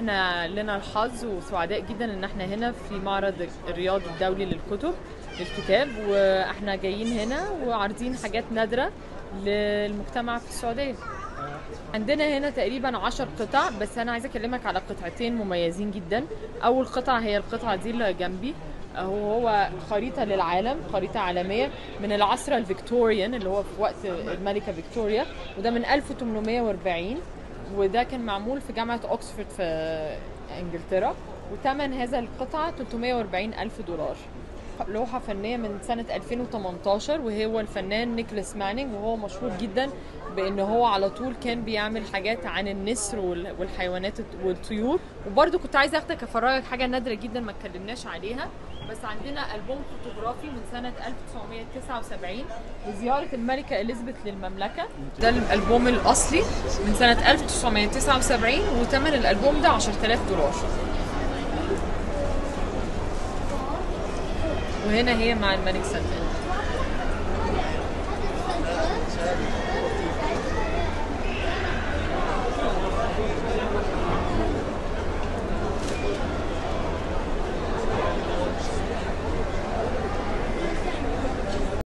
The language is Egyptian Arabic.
احنا لنا الحظ وسعداء جدا ان احنا هنا في معرض الرياض الدولي للكتب للكتاب واحنا جايين هنا وعارضين حاجات نادرة للمجتمع في السعودية عندنا هنا تقريبا عشر قطع بس انا عايزه اكلمك على قطعتين مميزين جدا اول قطعه هي القطعه دي اللي جنبي هو هو خريطه للعالم خريطه عالميه من العصر الفيكتوريان اللي هو في وقت الملكه فيكتوريا وده من 1840 وده كان معمول في جامعه اوكسفورد في انجلترا وثمن هذا القطعه 340 الف دولار لوحة فنية من سنة 2018 وهو الفنان نيكولاس مانينج وهو مشهور جدا بان هو على طول كان بيعمل حاجات عن النسر وال- والحيوانات والطيور وبرده كنت عايزه اخدك افرجك حاجه نادره جدا ما اتكلمناش عليها بس عندنا البوم فوتوغرافي من سنه 1979 لزياره الملكه اليزابيث للمملكه ده الالبوم الاصلي من سنه 1979 وثمن الالبوم ده 10000 دولار وهنا هي مع الملك سلمان